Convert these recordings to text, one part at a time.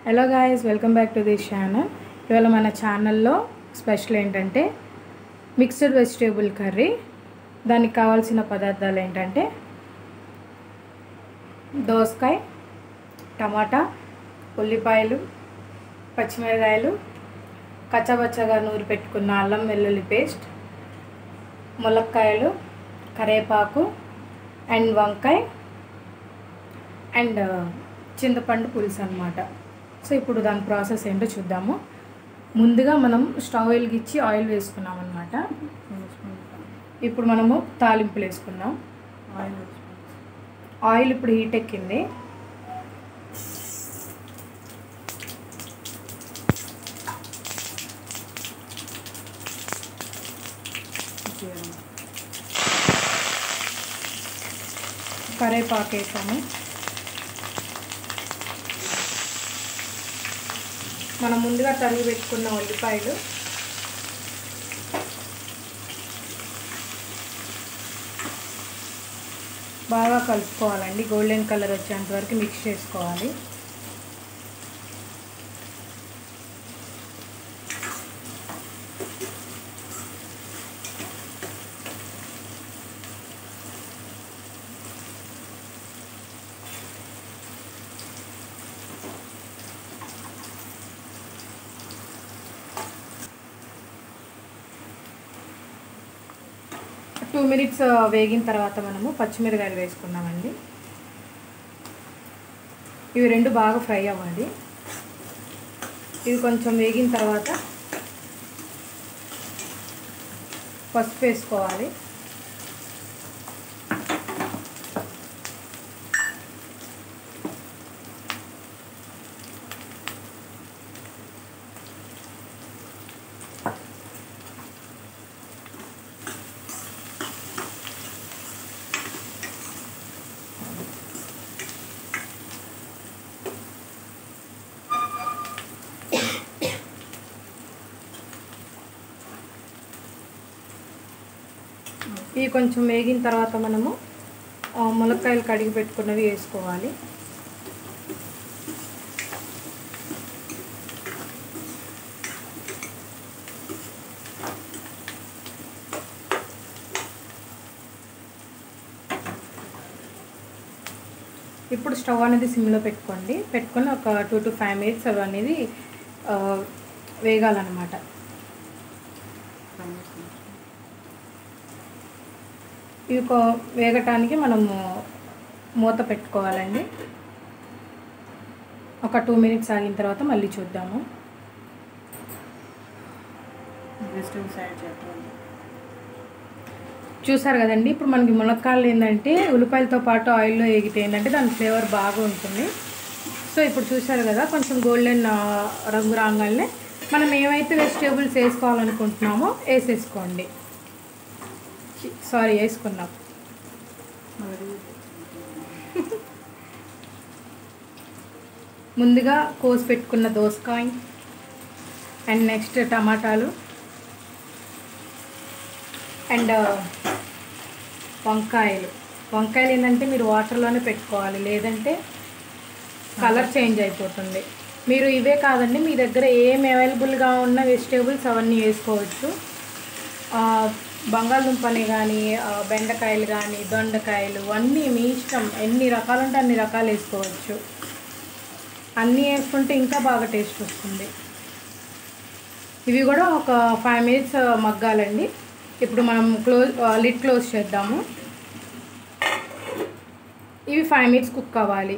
Hello guys welcome back to this channel ఇవాళ మన ఛానల్లో స్పెషల్ ఏంటంటే మిక్స్డ్ వెజిటేబుల్ కర్రీ దానికి కావాల్సిన పదార్థాలు ఏంటంటే దోసకాయ టమాటా ఉల్లిపాయలు పచ్చిమిరకాయలు కచ్చబచ్చగా నూరి పెట్టుకున్న అల్లం వెల్లుల్లి పేస్ట్ ములక్కాయలు కరేపాకు అండ్ వంకాయ అండ్ చింతపండు పులుసు అనమాట సో ఇప్పుడు దాని ప్రాసెస్ ఏంటో చూద్దాము ముందుగా మనం స్టవ్ వెలిగించి ఆయిల్ వేసుకున్నాం అనమాట ఇప్పుడు మనము తాలింపులు వేసుకుందాం ఆయిల్ ఇప్పుడు హీట్ ఎక్కింది కరేపాకు వేసాము మనం ముందుగా తరిగి పెట్టుకున్న ఉల్లిపాయలు బాగా కలుపుకోవాలండి గోల్డెన్ కలర్ వచ్చేంత వరకు మిక్స్ చేసుకోవాలి టూ మినిట్స్ వేగిన తర్వాత మనము పచ్చిమిరకాయలు వేసుకున్నామండి ఇవి రెండు బాగా ఫ్రై అవ్వాలి ఇవి కొంచెం వేగిన తర్వాత పసుపు వేసుకోవాలి ఇవి కొంచెం వేగిన తర్వాత మనము ఆ, ములక్కాయలు కడిగి పెట్టుకున్నవి వేసుకోవాలి ఇప్పుడు స్టవ్ అనేది సిమ్లో పెట్టుకోండి పెట్టుకొని ఒక టూ టు ఫైవ్ మినిట్స్ అవి అనేది ఆ, వేగాలన్నమాట ఇవి కో- వేగటానికి మనము మూత పెట్టుకోవాలండి ఒక టూ మినిట్స్ ఆగిన తర్వాత మళ్ళీ చూద్దాము వెజిటేబుల్స్ యాడ్ చేస్తాం చూసారు కదండి ఇప్పుడు మనకి మునక్కాయలు ఏంటంటే ఉల్లిపాయలతో పాటు ఆయిల్లో వేగితే ఏంటంటే దాని ఫ్లేవర్ బాగా ఉంటుంది సో ఇప్పుడు చూసారు కదా కొంచెం గోల్డెన్ ఆ, రంగు రాగానే మనం ఏమైతే వెజిటేబుల్స్ వేసుకోవాలనుకుంటున్నామో వేసేసుకోండి సారీ వేసుకున్నాం ముందుగా కోసి పెట్టుకున్న దోసకాయ అండ్ నెక్స్ట్ టమాటాలు అండ్ వంకాయలు వంకాయలు ఏంటంటే మీరు వాటర్లోనే పెట్టుకోవాలి లేదంటే కలర్ చేంజ్ అయిపోతుంది మీరు ఇవే కాదండి మీ దగ్గర ఏం అవైలబుల్గా ఉన్న వెజిటేబుల్స్ అవన్నీ వేసుకోవచ్చు ఆ, బంగాళదుంపని కానీ ఆ, బెండకాయలు కానీ దొండకాయలు అన్నీ మీ ఇష్టం ఎన్ని రకాలు ఉంటే అన్ని రకాలు వేసుకోవచ్చు అన్నీ వేసుకుంటే ఇంకా బాగా టేస్ట్ వస్తుంది ఇవి కూడా ఒక ఫైవ్ మినిట్స్ మగ్గాలండి ఇప్పుడు మనం క్లోజ్ లిడ్ క్లోజ్ చేద్దాము ఇవి ఫైవ్ మినిట్స్ కుక్ అవ్వాలి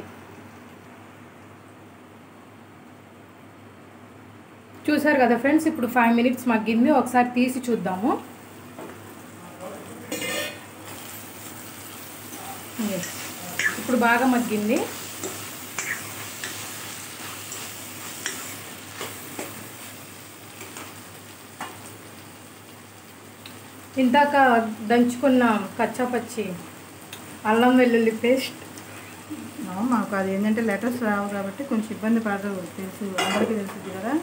చూసారు కదా ఫ్రెండ్స్ ఇప్పుడు ఫైవ్ మినిట్స్ మగ్గింది ఒకసారి తీసి చూద్దాము Yes. ఇప్పుడు బాగా మగ్గింది ఇందాక దంచుకున్న కచ్చాపచ్చి అల్లం వెల్లుల్లి పేస్ట్ మాకు అది ఏంటంటే లెటర్స్ రావు కాబట్టి కొంచెం ఇబ్బంది పడదు తెలుసు అందరికీ తెలుస్తుంది కదా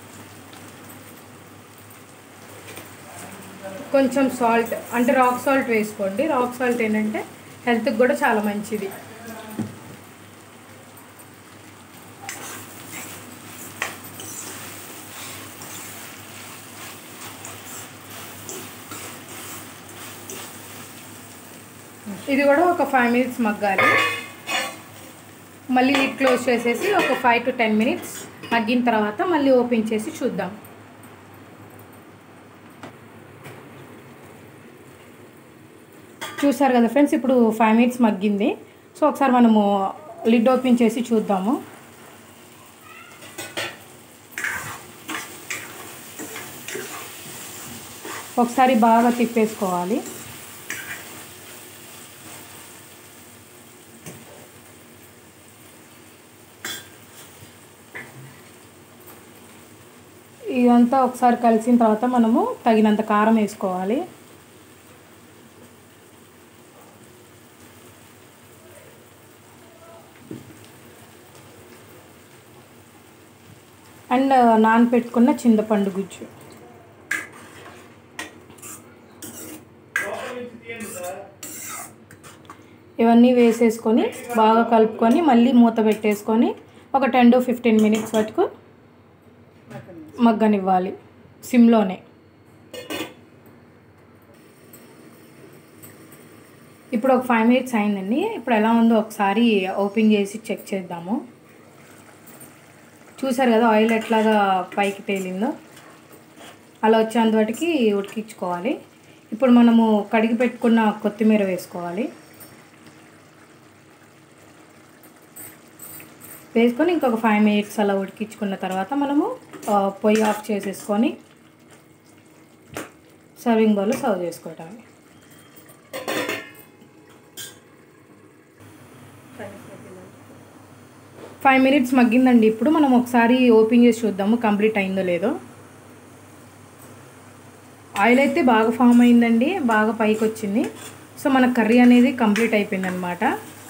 కొంచెం సాల్ట్ అంటే రాక్ సాల్ట్ వేసుకోండి రాక్ సాల్ట్ ఏంటంటే హెల్త్కి కూడా చాలా మంచిది ఇది కూడా ఒక ఫైవ్ మినిట్స్ మగ్గాలి మళ్ళీ లిడ్ క్లోజ్ చేసేసి ఒక ఫైవ్ టు టెన్ మినిట్స్ మగ్గిన తర్వాత మళ్ళీ ఓపెన్ చేసి చూద్దాం చూసారు కదా ఫ్రెండ్స్ ఇప్పుడు ఫైవ్ మినిట్స్ మగ్గింది సో ఒకసారి మనము లిడ్ ఓపెన్ చేసి చూద్దాము ఒకసారి బాగా తిప్పేసుకోవాలి ఇదంతా ఒకసారి కలిసిన తర్వాత మనము తగినంత కారం వేసుకోవాలి అండ్ నానపెట్టుకున్న చింతపండు గుజ్జు ఇవన్నీ వేసేసుకొని బాగా కలుపుకొని మళ్ళీ మూత పెట్టేసుకొని ఒక టెన్ టు ఫిఫ్టీన్ మినిట్స్ వరకు మగ్గనివ్వాలి సిమ్లోనే ఇప్పుడు ఒక ఫైవ్ మినిట్స్ అయిందండి ఇప్పుడు ఎలా ఉందో ఒకసారి ఓపెన్ చేసి చెక్ చేద్దాము చూసారు కదా ఆయిల్ ఎట్లాగా పైకి తేలిందో అలా వచ్చేంత వాటికి ఉడికించుకోవాలి ఇప్పుడు మనము కడిగి పెట్టుకున్న కొత్తిమీర వేసుకోవాలి వేసుకొని ఇంకొక ఫైవ్ మినిట్స్ అలా ఉడికించుకున్న తర్వాత మనము ఆ, పొయ్యి ఆఫ్ చేసేసుకొని సర్వింగ్ బౌల్లో సర్వ్ చేసుకోవటమే ఫైవ్ మినిట్స్ మగ్గిందండి ఇప్పుడు మనం ఒకసారి ఓపెన్ చేసి చూద్దాము కంప్లీట్ అయిందో లేదో ఆయిల్ అయితే బాగా ఫామ్ అయిందండి బాగా పైకి వచ్చింది సో మన కర్రీ అనేది కంప్లీట్ అయిపోయింది అనమాట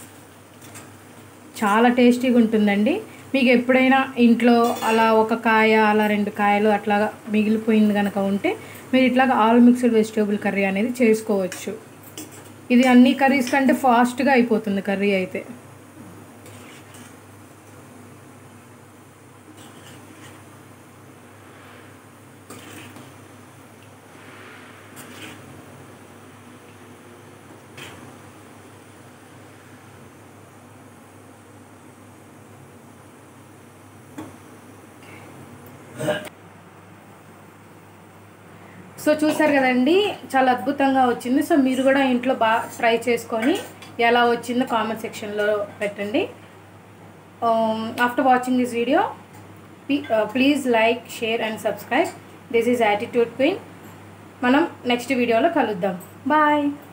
చాలా టేస్టీగా ఉంటుందండి మీకు ఎప్పుడైనా ఇంట్లో అలా ఒక కాయ అలా రెండు కాయలు అట్లా మిగిలిపోయింది కనుక ఉంటే మీరు ఇట్లాగా ఆల్ మిక్స్డ్ వెజిటేబుల్ కర్రీ అనేది చేసుకోవచ్చు ఇది అన్ని కర్రీస్ కంటే ఫాస్ట్గా అయిపోతుంది కర్రీ అయితే సో చూసారు కదండి చాలా అద్భుతంగా వచ్చింది సో మీరు కూడా ఇంట్లో బాగా ట్రై చేసుకొని ఎలా వచ్చిందో కామెంట్ సెక్షన్లో పెట్టండి after watching this video please like share and subscribe this is attitude queen మనం నెక్స్ట్ వీడియోలో కలుద్దాం బాయ్